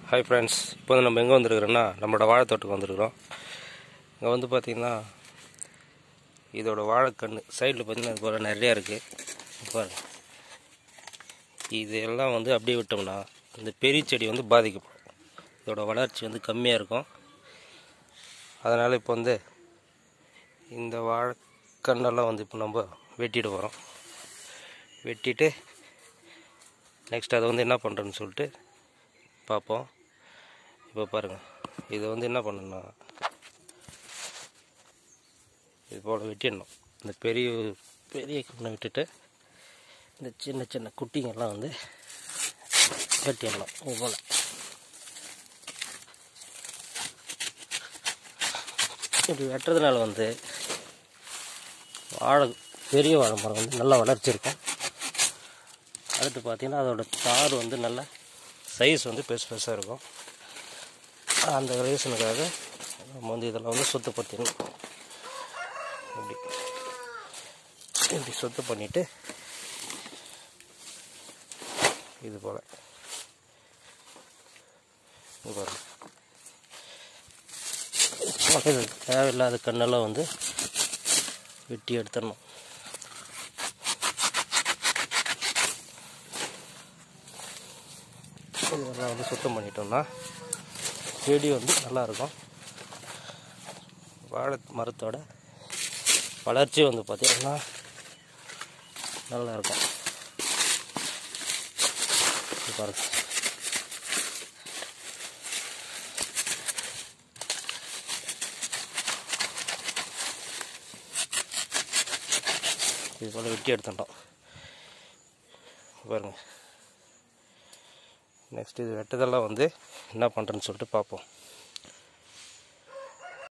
hi friends இப்போ வந்து நம்ம எங்கே வந்திருக்கிறோன்னா நம்மளோட வாழைத்தோட்டத்துக்கு வந்திருக்கிறோம் இங்கே வந்து பார்த்திங்கன்னா இதோட வாழைக்கன்று சைடில் பார்த்திங்கன்னா இது போல நிறையா இருக்குது பாருங்க இது எல்லாம் வந்து அப்படியே விட்டோம்னா இந்த பெரிய செடி வந்து பாதிக்கப்படும் இதோட வளர்ச்சி வந்து கம்மியாக இருக்கும் அதனால் இப்போ வந்து இந்த வாழைக்கண்ணெல்லாம் வந்து இப்போ நம்ம வெட்டிட்டு போகிறோம் வெட்டிட்டு நெக்ஸ்ட் அதை வந்து என்ன பண்ணுறேன்னு சொல்லிட்டு பார்ப்போம் இப்போ பாருங்கள் இதை வந்து என்ன பண்ணணும்னா இது போல் வெட்டிடணும் இந்த பெரிய பெரிய கண்ணை விட்டுட்டு இந்த சின்ன சின்ன குட்டிங்கெல்லாம் வந்து வெட்டிடணும் இது போல் இப்படி வெட்டுறதுனால வந்து வாழை பெரிய வாழை மரம் வந்து நல்லா வளர்ச்சி இருக்கும் அடுத்து பார்த்தீங்கன்னா அதோட தார் வந்து நல்ல சைஸ் வந்து பெருசு பெருசாக இருக்கும் அந்த ரீசனுக்காக நம்ம வந்து இதெல்லாம் வந்து சுத்தப்படுத்திடணும் இப்படி இப்படி சுத்தம் பண்ணிவிட்டு இது போல் இது பாருங்க இது தேவையில்லாத கண்ணெல்லாம் வந்து வெட்டி எடுத்துடணும் இதெல்லாம் வந்து சுத்தம் பண்ணிட்டோம்னா செடி வந்து நல்லாயிருக்கும் வாழை மரத்தோட வளர்ச்சி வந்து பார்த்திங்கன்னா நல்லாயிருக்கும் இது பாருங்க இது போல் வெட்டி எடுத்துட்டோம் பாருங்கள் நெக்ஸ்ட் இது வெட்டதெல்லாம் வந்து என்ன பண்ணுறேன்னு சொல்லிட்டு பார்ப்போம்